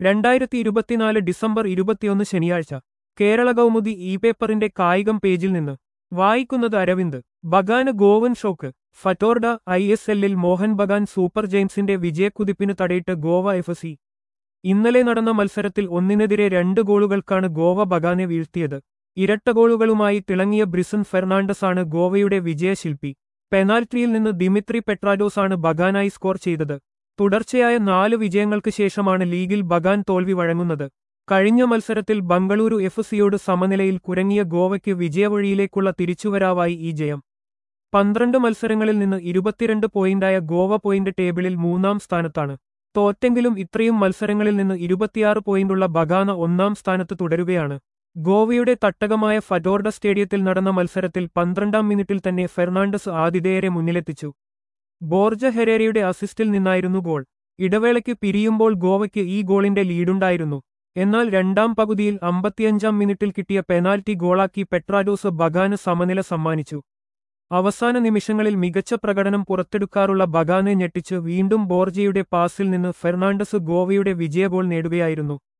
രണ്ടായിരത്തി ഇരുപത്തിനാല് ഡിസംബർ ഇരുപത്തിയൊന്ന് ശനിയാഴ്ച കേരള കൗമുദി ഇ പേപ്പറിന്റെ കായികം പേജിൽ നിന്ന് വായിക്കുന്നത് അരവിന്ദ് ബഗാന് Goan shock Fatorda I S എല്ലിൽ മോഹൻ ബഗാൻ സൂപ്പർ ജെയിംസിന്റെ വിജയക്കുതിപ്പിന് തടയിട്ട് ഗോവ എഫ് സി ഇന്നലെ നടന്ന മത്സരത്തിൽ ഒന്നിനെതിരെ രണ്ട് ഗോളുകൾക്കാണ് ഗോവ ബഗാനെ വീഴ്ത്തിയത് ഇരട്ട ഗോളുകളുമായി തിളങ്ങിയ ബ്രിസൺ ഫെർണാണ്ടസാണ് ഗോവയുടെ വിജയശില്പി പെനാൽറ്റിയിൽ നിന്ന് ദിമിത്രി പെട്രാഡോസാണ് ബഗാനായി സ്കോർ ചെയ്തത് തുടർച്ചയായ നാല് വിജയങ്ങൾക്ക് ശേഷമാണ് ലീഗിൽ ബഗാൻ തോൽവി വഴങ്ങുന്നത് കഴിഞ്ഞ മത്സരത്തിൽ ബംഗളൂരു എഫ് സിയോട് സമനിലയിൽ കുരങ്ങിയ ഗോവയ്ക്ക് വിജയവഴിയിലേക്കുള്ള തിരിച്ചുവരാവായി ഈ ജയം പന്ത്രണ്ട് മത്സരങ്ങളിൽ നിന്ന് ഇരുപത്തിരണ്ട് പോയിന്റായ ഗോവ പോയിന്റ് ടേബിളിൽ മൂന്നാം സ്ഥാനത്താണ് തോറ്റെങ്കിലും ഇത്രയും മത്സരങ്ങളിൽ നിന്ന് ഇരുപത്തിയാറ് പോയിന്റുള്ള ബഗാന ഒന്നാം സ്ഥാനത്ത് തുടരുകയാണ് ഗോവയുടെ തട്ടകമായ ഫഡോർഡ സ്റ്റേഡിയത്തിൽ നടന്ന മത്സരത്തിൽ പന്ത്രണ്ടാം മിനിറ്റിൽ തന്നെ ഫെർണാണ്ടസ് ആതിഥേയരെ മുന്നിലെത്തിച്ചു ബോർജ ഹെരേരയുടെ അസിസ്റ്റിൽ നിന്നായിരുന്നു ഗോൾ ഇടവേളയ്ക്ക് പിരിയുമ്പോൾ ഗോവയ്ക്ക് ഈ ഗോളിന്റെ ലീഡുണ്ടായിരുന്നു എന്നാൽ രണ്ടാം പകുതിയിൽ അമ്പത്തിയഞ്ചാം മിനിറ്റിൽ കിട്ടിയ പെനാൽറ്റി ഗോളാക്കി പെട്രാഡോസ് ബഗാന് സമനില സമ്മാനിച്ചു അവസാന നിമിഷങ്ങളിൽ മികച്ച പ്രകടനം പുറത്തെടുക്കാറുള്ള ബഗാനെ ഞെട്ടിച്ച് വീണ്ടും ബോർജയുടെ പാസിൽ നിന്ന് ഫെർണാണ്ടസ് ഗോവയുടെ വിജയഗോൾ നേടുകയായിരുന്നു